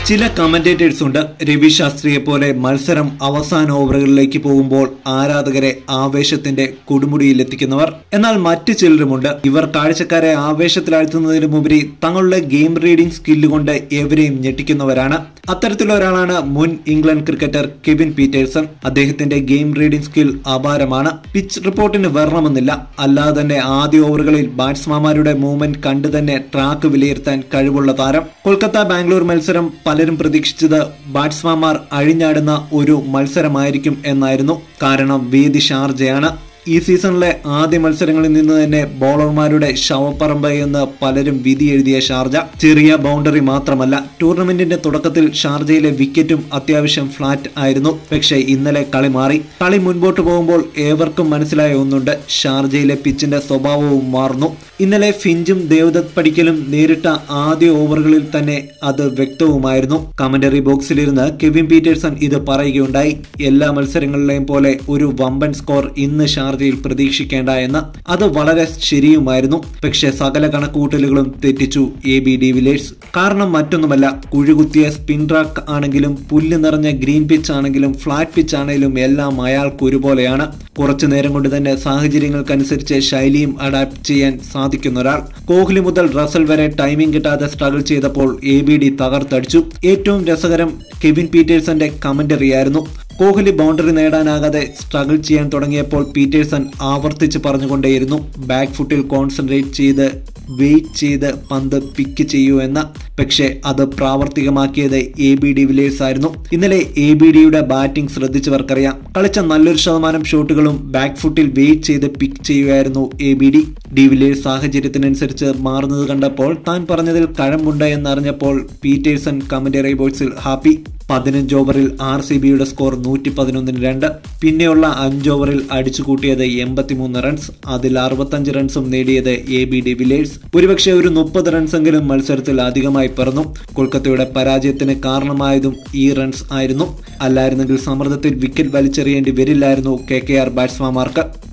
ചില കമന്റേറ്റേഴ്സ് ഉണ്ട് രവി ശാസ്ത്രിയെ പോലെ മത്സരം അവസാന ഓവറുകളിലേക്ക് പോകുമ്പോൾ ആരാധകരെ ആവേശത്തിന്റെ കൊടുമുടിയിൽ എത്തിക്കുന്നവർ എന്നാൽ മറ്റു ചിലരുമുണ്ട് ഇവർ കാഴ്ചക്കാരെ ആവേശത്തിലാഴ്ത്തുന്നതിനുപരി തങ്ങളുടെ ഗെയിം റീഡിംഗ് സ്കില്ല് കൊണ്ട് എവരെയും ഞെട്ടിക്കുന്നവരാണ് അത്തരത്തിലുള്ള ഒരാളാണ് മുൻ ഇംഗ്ലണ്ട് ക്രിക്കറ്റർ കെവിൻ പീറ്റേഴ്സൺ അദ്ദേഹത്തിന്റെ ഗെയിം റീഡിംഗ് സ്കിൽ അപാരമാണ് പിച്ച് റിപ്പോർട്ടിന് വരണമെന്നില്ല അല്ലാതെ തന്നെ ആദ്യ ഓവറുകളിൽ ബാറ്റ്സ്മാൻമാരുടെ മൂവ്മെന്റ് കണ്ടു തന്നെ ട്രാക്ക് വിലയിരുത്താൻ കഴിവുള്ള താരം കൊൽക്കത്ത ബാംഗ്ലൂർ മത്സരം പലരും പ്രതീക്ഷിച്ചത് ബാറ്റ്സ്മാൻമാർ അഴിഞ്ഞാടുന്ന ഒരു മത്സരമായിരിക്കും എന്നായിരുന്നു കാരണം വേദി ഷാർജയാണ് ഈ സീസണിലെ ആദ്യ മത്സരങ്ങളിൽ നിന്ന് തന്നെ ബോളർമാരുടെ ശവപ്പറമ്പ് എന്ന് പലരും വിധി എഴുതിയ ഷാർജ ചെറിയ ബൗണ്ടറി മാത്രമല്ല ടൂർണമെന്റിന്റെ തുടക്കത്തിൽ ഷാർജയിലെ വിക്കറ്റും അത്യാവശ്യം ഫ്ലാറ്റ് ആയിരുന്നു പക്ഷേ ഇന്നലെ കളി മാറി കളി മുൻപോട്ട് പോകുമ്പോൾ ഏവർക്കും മനസ്സിലായ ഒന്നുണ്ട് ഷാർജയിലെ പിച്ചിന്റെ സ്വഭാവവും മാറുന്നു ഇന്നലെ ഫിഞ്ചും ദേവദത്ത് പടിക്കലും നേരിട്ട ആദ്യ ഓവറുകളിൽ തന്നെ അത് വ്യക്തവുമായിരുന്നു കമന്ററി ബോക്സിലിരുന്ന് കെവിൻ പീറ്റേഴ്സൺ ഇത് പറയുകയുണ്ടായി എല്ലാ മത്സരങ്ങളിലെയും പോലെ ഒരു വമ്പൻ സ്കോർ ഇന്ന് ഷാർജയിൽ പ്രതീക്ഷിക്കേണ്ട എന്ന് അത് വളരെ ശരിയുമായിരുന്നു പക്ഷേ സകല കണക്കുകൂട്ടലുകളും തെറ്റിച്ചു എ ബി ഡിവിലേഴ്സ് കാരണം മറ്റൊന്നുമല്ല കുഴികുത്തിയ സ്പിൻ ട്രാക്ക് ആണെങ്കിലും പുല്ല് നിറഞ്ഞ ഗ്രീൻ പിച്ച് ആണെങ്കിലും ഫ്ലാറ്റ് പിച്ച് ആണെങ്കിലും എല്ലാം അയാൾക്ക് ഒരുപോലെയാണ് കുറച്ചു നേരം കൊണ്ട് തന്നെ സാഹചര്യങ്ങൾക്കനുസരിച്ച് ശൈലിയും അഡാപ്റ്റ് ചെയ്യാൻ സാധിക്കുന്ന ഒരാൾ കോഹ്ലി മുതൽ റസൽ വരെ ടൈമിംഗ് കിട്ടാതെ സ്ട്രഗിൾ ചെയ്തപ്പോൾ എ ബി ഡി തകർത്തടിച്ചു ഏറ്റവും രസകരം കെവിൻ പീറ്റേഴ്സന്റെ കമന്ററി ആയിരുന്നു കോഹ്ലി ബൗണ്ടറി നേടാനാകാതെ സ്ട്രഗിൾ ചെയ്യാൻ തുടങ്ങിയപ്പോൾ പീറ്റേഴ്സൺ ആവർത്തിച്ച് പറഞ്ഞുകൊണ്ടേയിരുന്നു ബാക്ക് ഫുട്ടിൽ കോൺസെൻട്രേറ്റ് ചെയ്ത് വെയിറ്റ് ചെയ്ത് പന്ത് പിക്ക് ചെയ്യൂ എന്ന പക്ഷേ അത് പ്രാവർത്തികമാക്കിയത് എ ബി ഡി വില്ലേഴ്സ് ആയിരുന്നു ഇന്നലെ എ ബി ഡിയുടെ ബാറ്റിംഗ് ശ്രദ്ധിച്ചവർക്കറിയാം കളിച്ച നല്ലൊരു ശതമാനം ഷോട്ടുകളും ബാക്ക് ഫുട്ടിൽ വെയിറ്റ് ചെയ്ത് പിക്ക് ചെയ്യുകയായിരുന്നു A B de de Villiers സാഹചര്യത്തിനനുസരിച്ച് മാറുന്നത് കണ്ടപ്പോൾ താൻ പറഞ്ഞതിൽ കഴമ്പുണ്ട് എന്നറിഞ്ഞപ്പോൾ പീറ്റേഴ്സൺ കമന്ററി ബോക്സിൽ ഹാപ്പി പതിനഞ്ച് ഓവറിൽ ആർ സി ബിയുടെ സ്കോർ നൂറ്റി പതിനൊന്നിന് രണ്ട് പിന്നെയുള്ള അഞ്ച് ഓവറിൽ അടിച്ചു കൂട്ടിയത് എൺപത്തിമൂന്ന് റൺസ് അതിൽ അറുപത്തഞ്ച് റൺസും നേടിയത് എ ബി ഡി വില്ലേഴ്സ് ഒരുപക്ഷെ ഒരു മുപ്പത് റൺസെങ്കിലും മത്സരത്തിൽ അധികമായി പിറന്നു കൊൽക്കത്തയുടെ പരാജയത്തിന് കാരണമായതും ഈ റൺസ് ആയിരുന്നു അല്ലായിരുന്നെങ്കിൽ സമ്മർദ്ദത്തിൽ വിക്കറ്റ് വലിച്ചെറിയേണ്ടി വരില്ലായിരുന്നു കെ കെ ആർ ബാറ്റ്സ്മാൻമാർക്ക്